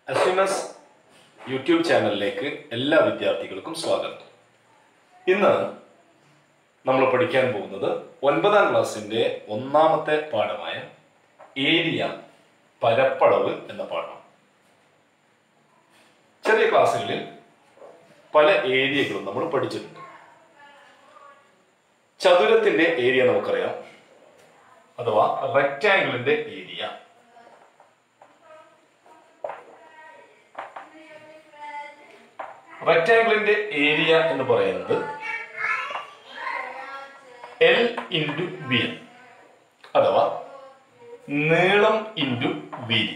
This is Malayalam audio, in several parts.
എസ് എം എസ് യൂട്യൂബ് ചാനലിലേക്ക് എല്ലാ വിദ്യാർത്ഥികൾക്കും സ്വാഗതം ഇന്ന് നമ്മൾ പഠിക്കാൻ പോകുന്നത് ഒൻപതാം ക്ലാസ്സിൻ്റെ ഒന്നാമത്തെ പാഠമായ ഏരിയ പരപ്പളവ് എന്ന പാഠം ചെറിയ ക്ലാസ്സുകളിൽ പല ഏരിയകളും നമ്മൾ പഠിച്ചിട്ടുണ്ട് ചതുരത്തിന്റെ ഏരിയ നമുക്കറിയാം അഥവാ റെക്റ്റാങ്കിളിന്റെ ഏരിയ റെക്റ്റാങ്കിളിന്റെ ഏരിയ എന്ന് പറയുന്നത് എൽ ഇൻറ്റു ബി അഥവാ നീളം ഇൻറ്റു വീതി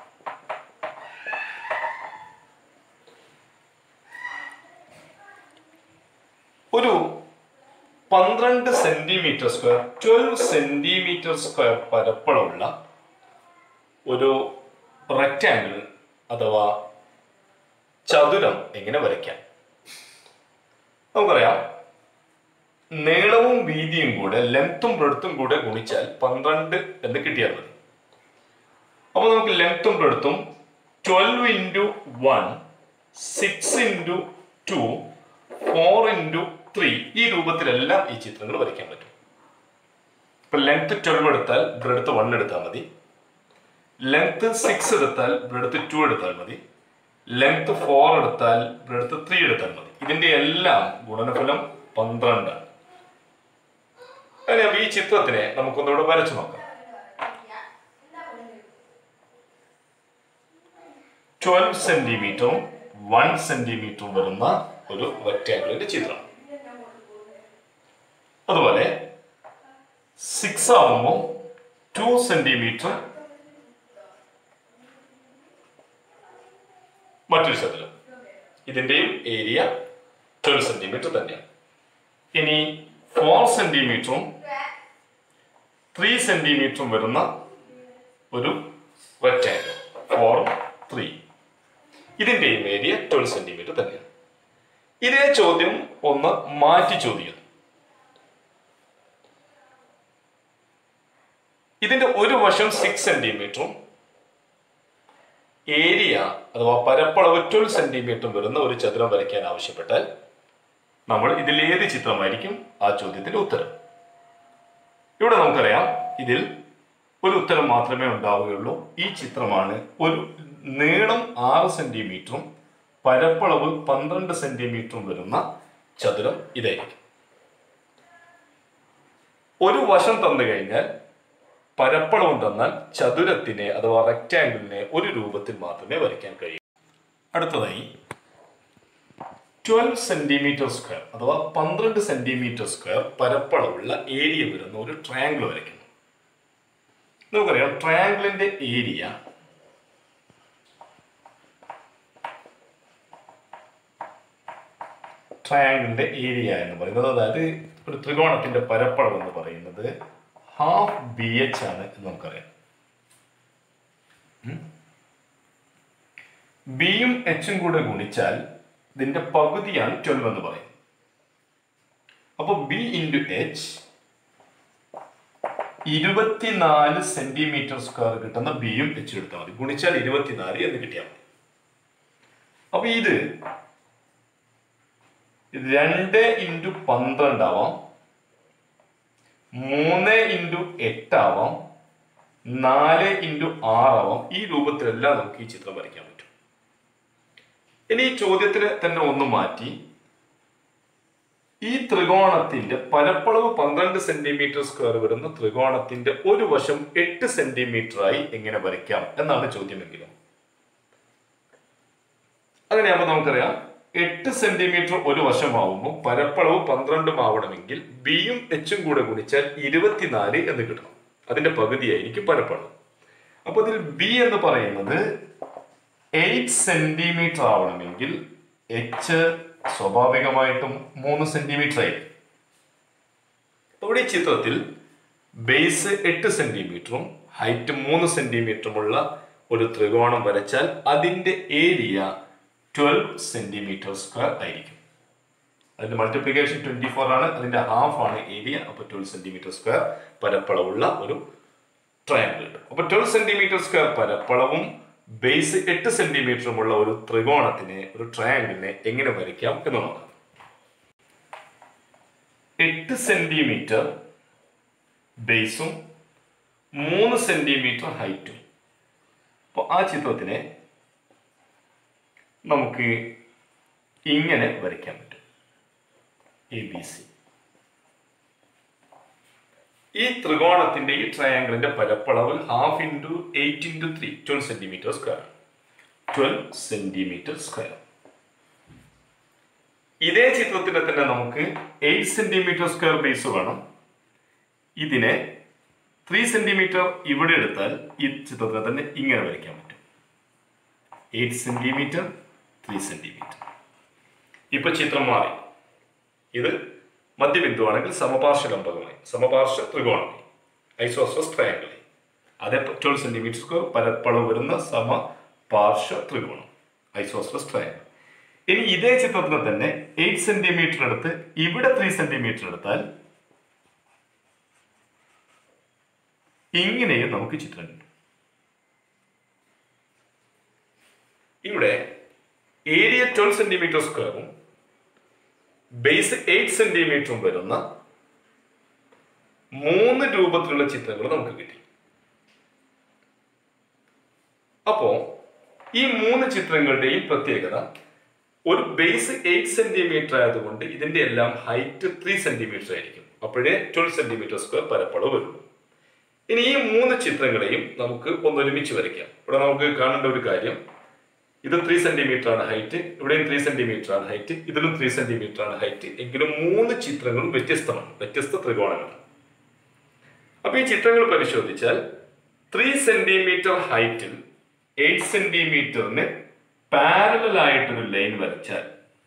ഒരു പന്ത്രണ്ട് centimetre square twelve centimetre square പരപ്പളമുള്ള ഒരു റെക്റ്റാങ്കിൾ അഥവാ ചതുരം എങ്ങനെ വരയ്ക്കാം നമുക്കറിയാം നീളവും വീതിയും കൂടെ ലെങ്ത്തും ബ്രെഡ്ത്തും കൂടെ ഗുണിച്ചാൽ പന്ത്രണ്ട് എന്ന് കിട്ടിയാൽ മതി അപ്പോൾ നമുക്ക് ലെങ്ത്തും ബ്രെഡ്ത്തും twelve into one six into two four into three ഈ രൂപത്തിലെല്ലാം ഈ ചിത്രങ്ങൾ വരയ്ക്കാൻ പറ്റും ഇപ്പൊ ലെങ്ത് ട്വൽവ് എടുത്താൽ ബ്രെഡ്ത്ത് വൺ എടുത്താൽ മതി ലെങ്ത് സിക്സ് എടുത്താൽ ബ്രെഡ്ത്ത് ടു എടുത്താൽ മതി ലെങ്ത് ഫോർ എടുത്താൽ ബ്രെഡ്ത്ത് ത്രീ എടുത്താൽ മതി ഇതിന്റെ എല്ലാം ഗുണനഫലം പന്ത്രണ്ടാണ് അങ്ങനെ ഈ ചിത്രത്തിനെ നമുക്കൊന്നുകൂടെ വരച്ചു നോക്കാം ട്വൽവ് സെന്റിമീറ്ററും വൺ സെന്റിമീറ്ററും വരുന്ന ഒരു റെക്റ്റാങ്കിളിന്റെ ചിത്രം അതുപോലെ സിക്സ് ആവുമ്പോൾ ടു സെന്റിമീറ്റർ മറ്റൊരു ചതുരം ഇതിന്റെയും ഏരിയ ട്വൽവ് സെന്റിമീറ്റർ തന്നെയാണ് ഇനി ഫോർ സെന്റിമീറ്ററും ത്രീ സെന്റിമീറ്ററും വരുന്ന ഒരു റെക്റ്റാങ്കിൾ ഫോർ ത്രീ ഇതിന്റെയും ഏരിയ ട്വൽവ് സെന്റിമീറ്റർ തന്നെയാണ് ഇതേ ചോദ്യം ഒന്ന് മാറ്റി ചോദിക്കുന്നു ഇതിന്റെ ഒരു വശം സിക്സ് സെന്റിമീറ്ററും ഏരിയ അഥവാ പരപ്പളവ് ട്വൽവ് സെന്റിമീറ്ററും വരുന്ന ഒരു ചതുരം വരയ്ക്കാൻ ആവശ്യപ്പെട്ടാൽ നമ്മൾ ഇതിൽ ഏത് ചിത്രമായിരിക്കും ആ ചോദ്യത്തിന്റെ ഉത്തരം ഇവിടെ നമുക്കറിയാം ഇതിൽ ഒരു ഉത്തരം മാത്രമേ ഉണ്ടാവുകയുള്ളൂ ഈ ചിത്രമാണ് ഒരു നീളം ആറ് സെന്റിമീറ്ററും പരപ്പളവ് പന്ത്രണ്ട് സെന്റിമീറ്ററും വരുന്ന ചതുരം ഇതായിരിക്കും ഒരു വശം തന്നു കഴിഞ്ഞാൽ പരപ്പളവും തന്നാൽ ചതുരത്തിനെ അഥവാ റെക്റ്റാങ്കിളിനെ ഒരു രൂപത്തിൽ മാത്രമേ വരയ്ക്കാൻ കഴിയൂ അടുത്തതായി ട്വൽവ് സെന്റിമീറ്റർ സ്ക്വയർ അഥവാ പന്ത്രണ്ട് സെന്റിമീറ്റർ സ്ക്വയർ പരപ്പളവുള്ള ഏരിയ വരുന്ന ഒരു ട്രയാങ്കിൾ വരയ്ക്കുന്നു നമുക്കറിയാം ട്രയാങ്കിളിന്റെ ഏരിയ ട്രയാങ്കിളിന്റെ ഏരിയ എന്ന് പറയുന്നത് അതായത് ഒരു ത്രികോണത്തിന്റെ പരപ്പളവ് എന്ന് പറയുന്നത് ഹാഫ് ബി എച്ച് ആണ് എന്ന് നമുക്കറിയാം ബിയും എച്ചും കൂടെ ഗുണിച്ചാൽ ഇതിന്റെ പകുതിയാണ് ട്വൽവ് എന്ന് പറയും അപ്പോൾ ബി ഇൻറ്റു എച്ച് ഇരുപത്തിനാല് സെന്റിമീറ്റർ സ്ക്വയർ കിട്ടുന്ന ബിയും എച്ചും എടുത്താൽ മതി ഗുണിച്ചാൽ ഇരുപത്തിനാല് എന്ന് കിട്ടിയാൽ മതി അപ്പൊ ഇത് രണ്ട് ഇൻറ്റു പന്ത്രണ്ട് ആവാം മൂന്ന് ഇൻറ്റു എട്ടാവാം നാല് ഇൻറ്റു ആറാവാം ഈ രൂപത്തിലെല്ലാം നമുക്ക് ഈ ചിത്രം വരയ്ക്കാൻ പറ്റും ഇനി ഈ ചോദ്യത്തിന് തന്നെ ഒന്ന് മാറ്റി ഈ ത്രികോണത്തിന്റെ പരപ്പളവ് പന്ത്രണ്ട് സെന്റിമീറ്റർ സ്ക്വയർ വരുന്ന ത്രികോണത്തിന്റെ ഒരു വശം എട്ട് സെന്റിമീറ്റർ ആയി എങ്ങനെ വരയ്ക്കാം എന്നാണ് ചോദ്യമെങ്കിലും അങ്ങനെയാകുമ്പോൾ നമുക്കറിയാം എട്ട് സെന്റിമീറ്റർ ഒരു വശമാവുമ്പോൾ പരപ്പളവ് പന്ത്രണ്ടും ആവണമെങ്കിൽ ബിയും എച്ചും കൂടെ ഗുണിച്ചാൽ ഇരുപത്തിനാല് എന്ന് കിട്ടണം അതിന്റെ പകുതിയായിരിക്കും പരപ്പളവ് അപ്പൊ ഇതിൽ ബി എന്ന് പറയുന്നത് എയ്റ്റ് സെന്റിമീറ്റർ ആവണമെങ്കിൽ എച്ച് സ്വാഭാവികമായിട്ടും മൂന്ന് സെന്റിമീറ്റർ ആയിരിക്കും ഇവിടെ ഈ ചിത്രത്തിൽ ബേസ് എട്ട് സെന്റിമീറ്ററും ഹൈറ്റ് മൂന്ന് സെന്റിമീറ്ററുമുള്ള ഒരു ത്രികോണം വരച്ചാൽ അതിന്റെ ഏരിയ ട്വൽവ് സെന്റിമീറ്റർ സ്ക്വയർ ആയിരിക്കും അതിന്റെ മൾട്ടിപ്ലിക്കേഷൻ ട്വന്റി ഫോർ ആണ് അതിന്റെ ഹാഫ് ആണ് ഏരിയ അപ്പോൾ ട്വൽവ് സെന്റിമീറ്റർ സ്ക്വയർ പരപ്പളവുള്ള ഒരു ട്രയാങ്കിൾ കിട്ടും അപ്പോൾ ട്വൽവ് സെന്റിമീറ്റർ സ്ക്വയർ പരപ്പളവും ബേസ് എട്ട് സെന്റിമീറ്ററുമുള്ള ഒരു ത്രികോണത്തിനെ ഒരു ട്രയാങ്കിളിനെ എങ്ങനെ വരയ്ക്കാം എന്ന് നോക്കാം എട്ട് സെന്റിമീറ്റർ ബേസും മൂന്ന് സെന്റിമീറ്റർ ഹൈറ്റും അപ്പോൾ ആ ചിത്രത്തിനെ നമുക്ക് ഇങ്ങനെ വരയ്ക്കാൻ പറ്റും എ ബി സി ഈ ത്രികോണത്തിന്റെ ഈ ട്രയാങ്കിളിന്റെ പരപ്പളവ് half into eight into three twelve centimetre square twelve centimetre square ഇതേ ചിത്രത്തിന്റെ തന്നെ നമുക്ക് എയ്റ്റ് സെന്റിമീറ്റർ സ്ക്വയർ ബേസ് വേണം ഇതിനെ ത്രീ സെന്റിമീറ്റർ ഇവിടെ എടുത്താൽ ഈ ചിത്രത്തിനെ തന്നെ ഇങ്ങനെ വരയ്ക്കാൻ പറ്റും എയ്റ്റ് സെന്റിമീറ്റർ ത്രീ സെന്റിമീറ്റർ ഇപ്പൊ ചിത്രം മാറി ഇത് മധ്യബിന്ദുവാണെങ്കിൽ സമപാർശ്വ ലംബകമായി സമപാർശ്വ ത്രികോണമായി ഐസോസ്ഫസ് ട്രയാങ്കിളായി അതേ ട്വൽവ് സെന്റിമീറ്റർ സ്ക്വയർ പരപ്പളവ് വരുന്ന സമപാർശ്വ ത്രികോണം ഐസോസ്ഫസ് ട്രയാങ്കിൾ ഇനി ഇതേ ചിത്രത്തിന് തന്നെ എയ്റ്റ് സെന്റിമീറ്റർ എടുത്ത് ഇവിടെ ത്രീ സെന്റിമീറ്റർ എടുത്താൽ ഇങ്ങനെയും നമുക്ക് ചിത്രം കിട്ടും ഇവിടെ ഏരിയ ട്വൽവ് സെന്റിമീറ്റർ സ്ക്വയറും ബേസ് എയ്റ്റ് സെന്റിമീറ്ററും വരുന്ന മൂന്ന് രൂപത്തിലുള്ള ചിത്രങ്ങൾ നമുക്ക് കിട്ടി അപ്പോ ഈ മൂന്ന് ചിത്രങ്ങളുടെയും പ്രത്യേകത ഒരു ബേസ് എയ്റ്റ് സെന്റിമീറ്റർ ആയതുകൊണ്ട് ഇതിന്റെ എല്ലാം ഹൈറ്റ് ത്രീ സെന്റിമീറ്റർ ആയിരിക്കും അപ്പോഴേ ട്വൽവ് സെന്റിമീറ്റർ സ്ക്വയർ പരപ്പളവ് വരുള്ളൂ ഇനി ഈ മൂന്ന് ചിത്രങ്ങളെയും നമുക്ക് ഒന്നൊരുമിച്ച് വരയ്ക്കാം ഇവിടെ നമുക്ക് കാണേണ്ട ഒരു കാര്യം ഇത് ത്രീ സെന്റിമീറ്റർ ആണ് ഹൈറ്റ് ഇവിടെയും ത്രീ സെന്റിമീറ്റർ ആണ് ഹൈറ്റ് ഇതിലും ത്രീ സെന്റിമീറ്റർ ആണ് ഹൈറ്റ് എങ്കിലും മൂന്ന് ചിത്രങ്ങളും വ്യത്യസ്തമാണ് വ്യത്യസ്ത ത്രികോണങ്ങളാണ് അപ്പൊ ഈ ചിത്രങ്ങൾ പരിശോധിച്ചാൽ ത്രീ സെന്റിമീറ്റർ ഹൈറ്റിൽ എയ്റ്റ് സെന്റിമീറ്ററിന് പാരലൽ ആയിട്ടൊരു ലൈൻ വരച്ചാൽ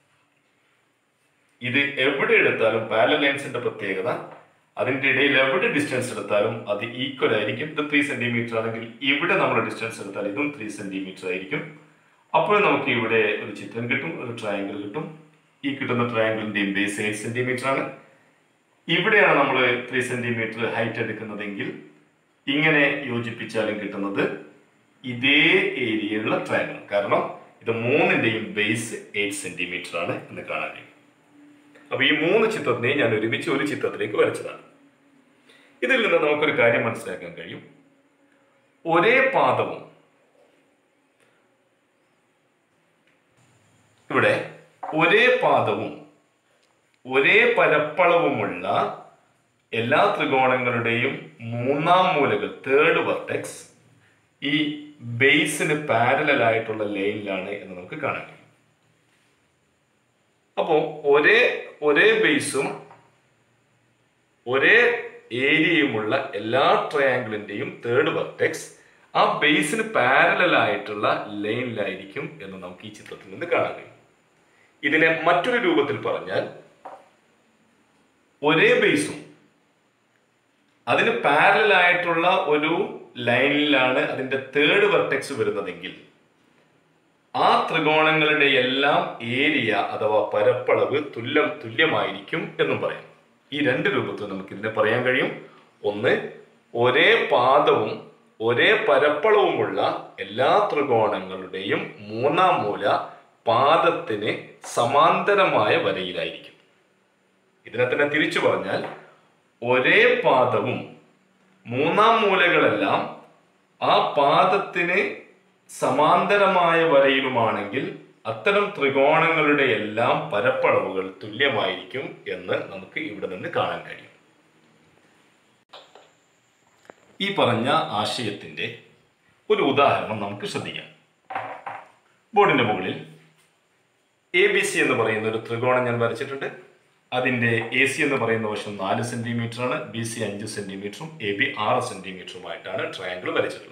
ഇത് എവിടെ എടുത്താലും പാരലൽ ലൈൻസിന്റെ പ്രത്യേകത അതിന്റെ ഇടയിൽ എവിടെ ഡിസ്റ്റൻസ് എടുത്താലും അത് ഈക്വൽ ആയിരിക്കും ഇത് ത്രീ സെന്റിമീറ്റർ ആണെങ്കിൽ ഇവിടെ നമ്മൾ ഡിസ്റ്റൻസ് എടുത്താൽ ഇതും ത്രീ സെന്റിമീറ്റർ ആയിരിക്കും അപ്പോൾ നമുക്ക് ഇവിടെ ഒരു ചിത്രം കിട്ടും ഒരു ട്രയാങ്കിൾ കിട്ടും ഈ കിട്ടുന്ന ട്രയാങ്കിളിന്റെയും ബേസ് എയ്റ്റ് സെന്റിമീറ്റർ ആണ് ഇവിടെയാണ് നമ്മൾ ത്രീ സെന്റിമീറ്റർ ഹൈറ്റ് എടുക്കുന്നതെങ്കിൽ ഇങ്ങനെ യോജിപ്പിച്ചാലും കിട്ടുന്നത് ഇതേ ഏരിയയിലുള്ള ട്രയാങ്കിൾ കാരണം ഇത് മൂന്നിന്റെയും ബേസ് എയ്റ്റ് സെന്റിമീറ്റർ ആണ് എന്ന് കാണാൻ കഴിയും അപ്പൊ ഈ മൂന്ന് ചിത്രത്തിനെയും ഞാൻ ഒരുമിച്ച് ഒരു ചിത്രത്തിലേക്ക് വരച്ചതാണ് ഇതിൽ നിന്ന് നമുക്കൊരു കാര്യം മനസ്സിലാക്കാൻ കഴിയും ഒരേ പാദവും ഇവിടെ ഒരേ പാദവും ഒരേ പരപ്പളവുമുള്ള എല്ലാ ത്രികോണങ്ങളുടെയും മൂന്നാം മൂലകൾ തേർഡ് വെർട്ടെക്സ് ഈ ബേസിന് പാരലൽ ആയിട്ടുള്ള ലൈനിലാണ് എന്ന് നമുക്ക് കാണാൻ കഴിയും അപ്പോൾ ഒരേ ഒരേ ബേസും ഒരേ ഏരിയയുമുള്ള എല്ലാ ട്രയാങ്കിളിന്റെയും തേർഡ് വെർട്ടെക്സ് ആ ബേസിന് പാരലൽ ആയിട്ടുള്ള ലൈനിലായിരിക്കും എന്ന് നമുക്ക് ഈ ചിത്രത്തിൽ നിന്ന് കാണാൻ കഴിയും ഇതിനെ മറ്റൊരു രൂപത്തിൽ പറഞ്ഞാൽ ഒരേ ബേസും അതിന് പാരലൽ ആയിട്ടുള്ള ഒരു ലൈനിലാണ് അതിന്റെ തേർഡ് വെർട്ടെക്സ് വരുന്നതെങ്കിൽ ആ ത്രികോണങ്ങളുടെ എല്ലാം ഏരിയ അഥവാ പരപ്പളവ് തുല്യം തുല്യമായിരിക്കും എന്നും പറയാം ഈ രണ്ട് രൂപത്തിൽ നമുക്ക് ഇതിനെ പറയാൻ കഴിയും ഒന്ന് ഒരേ പാദവും ഒരേ പരപ്പളവുമുള്ള എല്ലാ ത്രികോണങ്ങളുടെയും മൂന്നാം മൂല പാദത്തിന് സമാന്തരമായ വരയിലായിരിക്കും ഇതിനെ തന്നെ തിരിച്ചു പറഞ്ഞാൽ ഒരേ പാദവും മൂന്നാം മൂലകളെല്ലാം ആ പാദത്തിന് സമാന്തരമായ വരയിലുമാണെങ്കിൽ അത്തരം ത്രികോണങ്ങളുടെ എല്ലാം പരപ്പളവുകൾ തുല്യമായിരിക്കും എന്ന് നമുക്ക് ഇവിടെ നിന്ന് കാണാൻ കഴിയും ഈ പറഞ്ഞ ആശയത്തിന്റെ ഒരു ഉദാഹരണം നമുക്ക് ശ്രദ്ധിക്കാം ബോർഡിന്റെ മുകളിൽ എ ബി സി എന്ന് പറയുന്ന ഒരു ത്രികോണം ഞാൻ വരച്ചിട്ടുണ്ട് അതിന്റെ എ സി എന്ന് പറയുന്ന വശം നാല് സെന്റിമീറ്റർ ആണ് ബി സി അഞ്ച് സെന്റിമീറ്ററും എ ബി ആറ് സെന്റിമീറ്ററുമായിട്ടാണ് ട്രയാങ്കിൾ വരച്ചിട്ടുള്ളത്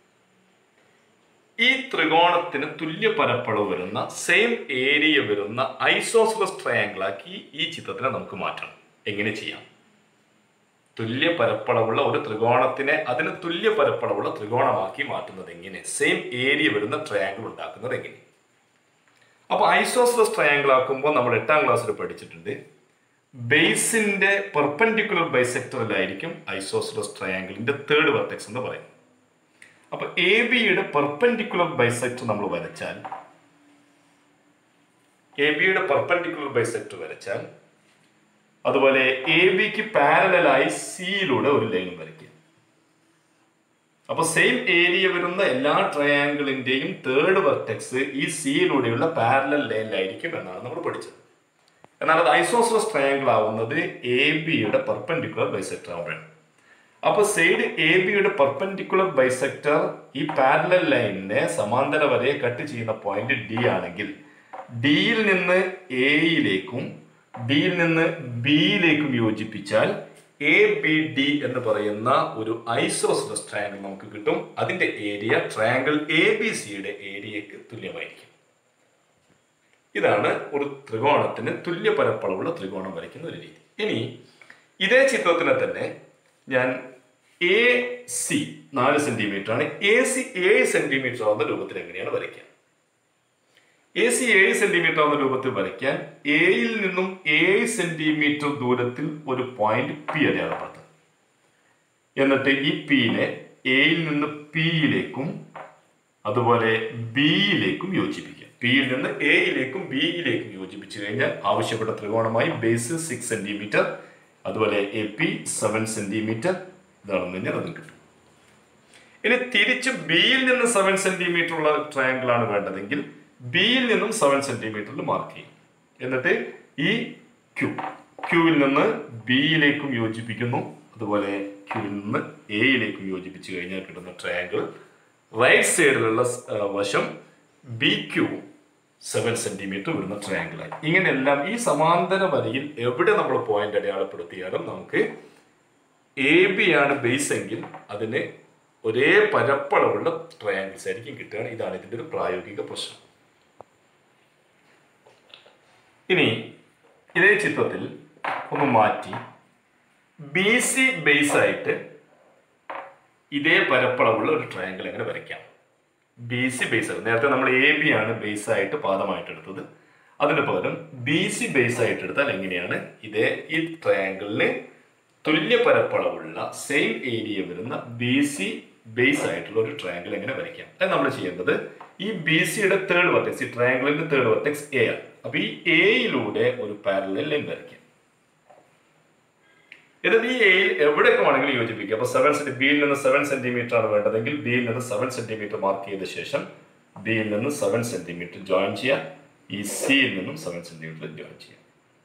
ഈ ത്രികോണത്തിന് തുല്യ പരപ്പളവ് വരുന്ന സെയിം ഏരിയ വരുന്ന ഐസോസ്ലസ് ട്രയാങ്കിൾ ആക്കി ഈ ചിത്രത്തിനെ നമുക്ക് മാറ്റണം എങ്ങനെ ചെയ്യാം തുല്യ പരപ്പളവുള്ള ഒരു ത്രികോണത്തിനെ അതിന് തുല്യ പരപ്പളവുള്ള ത്രികോണമാക്കി മാറ്റുന്നത് എങ്ങനെ സെയിം ഏരിയ വരുന്ന ട്രയാങ്കിൾ ഉണ്ടാക്കുന്നത് എങ്ങനെ അപ്പൊ ഐസോസ്ലസ് ട്രയാങ്കിൾ ആക്കുമ്പോൾ നമ്മൾ എട്ടാം ക്ലാസ്സിൽ പഠിച്ചിട്ടുണ്ട് ബേസിന്റെ പെർപെൻഡിക്കുലർ ബൈസെക്ടറിലായിരിക്കും ഐസോസ്ലസ് ട്രയാങ്കിളിന്റെ തേർഡ് വെർട്ടെക്സ് എന്ന് പറയുന്നത് അപ്പൊ എ ബിയുടെ പെർപെൻഡിക്കുലർ ബൈസെക്ടർ നമ്മൾ വരച്ചാൽ എ ബിയുടെ പെർപെൻഡിക്കുലർ ബൈസെക്ടർ വരച്ചാൽ അതുപോലെ എ ബിക്ക് പാരലായി സിയിലൂടെ ഒരു ലൈൻ വരയ്ക്കുക അപ്പൊ സെയിം ഏരിയ വരുന്ന എല്ലാ ട്രയാങ്കിളിന്റെയും തേർഡ് വെർട്ടെക്സ് ഈ സിയിലൂടെയുള്ള പാരലൽ ലൈനിലായിരിക്കും എന്നാണ് നമ്മൾ പഠിച്ചത് എന്നാൽ അത് ഐസോസറസ് ട്രയാങ്കിൾ ആവുന്നത് എ ബിയുടെ പെർപെൻഡിക്കുലർ ബൈസെക്ടർ ആവുകയാണ് അപ്പൊ സൈഡ് എ ബിയുടെ പെർപെൻഡിക്കുലർ ബൈസെക്ടർ ഈ പാരലൽ ലൈനിനെ സമാന്തര വരെ കട്ട് ചെയ്യുന്ന പോയിന്റ് ഡി ആണെങ്കിൽ ഡിയിൽ നിന്ന് എയിലേക്കും ഡിയിൽ നിന്ന് ബിയിലേക്കും യോജിപ്പിച്ചാൽ എ ബി ഡി എന്ന് പറയുന്ന ഒരു ഐസോസറസ് ട്രയാങ്കിൾ നമുക്ക് കിട്ടും അതിന്റെ ഏരിയ ട്രയാങ്കിൾ എ ബി സിയുടെ ഏരിയക്ക് തുല്യമായിരിക്കും ഇതാണ് ഒരു ത്രികോണത്തിന് തുല്യ പരപ്പളവുള്ള ത്രികോണം വരയ്ക്കുന്ന ഒരു രീതി ഇനി ഇതേ ചിത്രത്തിനെ തന്നെ ഞാൻ എ സി നാല് സെന്റിമീറ്റർ ആണ് എ സി ഏഴ് സെന്റിമീറ്റർ ആവുന്ന രൂപത്തിൽ എങ്ങനെയാണ് വരയ്ക്കുക എ സി ഏഴ് സെന്റിമീറ്റർ ആവുന്ന രൂപത്തിൽ വരയ്ക്കാൻ എയിൽ നിന്നും ഏഴ് സെന്റിമീറ്റർ ദൂരത്തിൽ ഒരു പോയിന്റ് പി അടയാളപ്പെടുത്തുക എന്നിട്ട് ഈ പിയിനെ എയിൽ നിന്ന് പിയിലേക്കും അതുപോലെ ബിയിലേക്കും യോജിപ്പിക്കുക പിയിൽ നിന്ന് എയിലേക്കും ബിയിലേക്കും യോജിപ്പിച്ചു കഴിഞ്ഞാൽ ആവശ്യപ്പെട്ട ത്രികോണമായി ബേസ് സിക്സ് സെന്റിമീറ്റർ അതുപോലെ എ പി സെവൻ സെന്റിമീറ്റർ ഇതാണെന്ന് കഴിഞ്ഞാൽ അതും കിട്ടും ഇനി തിരിച്ച് ബിയിൽ നിന്ന് സെവൻ സെന്റിമീറ്റർ ഉള്ള ട്രയാങ്കിൾ ആണ് വേണ്ടതെങ്കിൽ ബിയിൽ നിന്നും സെവൻ സെന്റിമീറ്ററിൽ മാർക്ക് ചെയ്യും എന്നിട്ട് ഈ ക്യൂ ക്യൂവിൽ നിന്ന് ബിയിലേക്കും യോജിപ്പിക്കുന്നു അതുപോലെ ക്യൂവിൽ നിന്ന് എയിലേക്കും യോജിപ്പിച്ചു കഴിഞ്ഞാൽ കിട്ടുന്ന ട്രയാങ്കിൾ റൈറ്റ് സൈഡിലുള്ള സ്- ആ, വശം ബി ക്യൂ സെവൻ സെന്റിമീറ്റർ വരുന്ന ട്രയാങ്കിളായി ഇങ്ങനെയെല്ലാം ഈ സമാന്തര വരയിൽ എവിടെ നമ്മൾ പോയിന്റ് അടയാളപ്പെടുത്തിയാലും നമുക്ക് എ ബി ആണ് ബേസ് എങ്കിൽ അതിന് ഒരേ പരപ്പളവുള്ള ട്രയാങ്കിൾസ് ആയിരിക്കും കിട്ടുകയാണ് ഇതാണ് ഇതിന്റെ ഒരു പ്രായോഗിക പ്രശ്നം ഇനി ഇതേ ചിത്രത്തിൽ ഒന്ന് മാറ്റി ബി സി ബേസ് ആയിട്ട് ഇതേ പരപ്പളവുള്ള ഒരു ട്രയാങ്കിൾ എങ്ങനെ വരയ്ക്കാം ബി സി ബേസ് ആയിട്ട് നേരത്തെ നമ്മൾ എ ബി ആണ് ബേസ് ആയിട്ട് പാദമായിട്ട് എടുത്തത് അതിന് പകരം ബി സി ബേസ് ആയിട്ട് എടുത്താൽ എങ്ങനെയാണ് ഇതേ ഈ ട്രയാങ്കിളിന് തുല്യ പരപ്പളവുള്ള സെയിം ഏരിയ വരുന്ന ബി സി ബേസ് ആയിട്ടുള്ള ഒരു ട്രയാങ്കിൾ എങ്ങനെ വരയ്ക്കാം അത് നമ്മൾ ചെയ്യേണ്ടത് ഈ ബി സിയുടെ തേർഡ് വെർട്ടെക്സ് ഈ ട്രയാങ്കിളിന്റെ തേർഡ് വെർട്ടെക്സ് എ ആണ് അപ്പൊ ഈ എയിലൂടെ ഒരു പാരലൽ ലൈൻ വരയ്ക്കാം എന്നിട്ട് ഈ എയിൽ എവിടെയൊക്കെ വേണമെങ്കിലും യോജിപ്പിക്കുക അപ്പൊ സെവൻ സെന്റി ബിയിൽ നിന്ന് സെവൻ സെന്റിമീറ്റർ ആണ് വേണ്ടതെങ്കിൽ ബിയിൽ നിന്ന് സെവൻ സെന്റിമീറ്റർ മാർക്ക് ചെയ്ത ശേഷം ബിയിൽ നിന്ന് സെവൻ സെന്റിമീറ്റർ ജോയിൻ ചെയ്യാം ഈ സിയിൽ നിന്നും സെവൻ സെന്റിമീറ്റർ ജോയിൻ ചെയ്യാം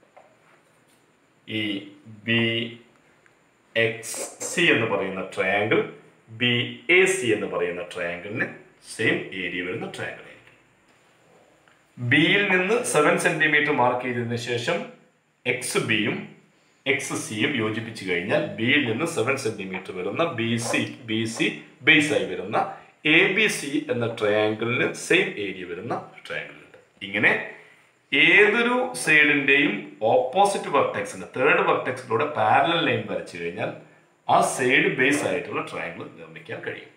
ഈ ബി എക്സ് സി എന്ന് പറയുന്ന ട്രയാങ്കിൾ ബി എ സി എന്ന് പറയുന്ന ട്രയാങ്കിളിന് സെയിം ഏരിയ വരുന്ന ട്രയാങ്കിൾ ആയിരിക്കും ബിയിൽ നിന്ന് സെവൻ സെന്റിമീറ്റർ മാർക്ക് ചെയ്തതിനു ശേഷം എക്സ് ബിയും എക്സ് സിയും യോജിപ്പിച്ചു കഴിഞ്ഞാൽ ബിയിൽ നിന്ന് സെവൻ സെന്റിമീറ്റർ വരുന്ന B C B C base ആയി വരുന്ന എ ബി സി എന്ന ട്രയാങ്കിളിന് സെയിം ഏരിയ വരുന്ന ട്രയാങ്കിൾ ഉണ്ട് ഇങ്ങനെ ഏതൊരു സൈഡിന്റെയും ഓപ്പോസിറ്റ് വെർട്ടെക്സിന് തേർഡ് വെർട്ടെക്സിലൂടെ പാരലൽ ലൈൻ വരച്ചു കഴിഞ്ഞാൽ ആ സൈഡ് ബേസ് ആയിട്ടുള്ള ട്രയാങ്കിൾ നിർമ്മിക്കാൻ കഴിയും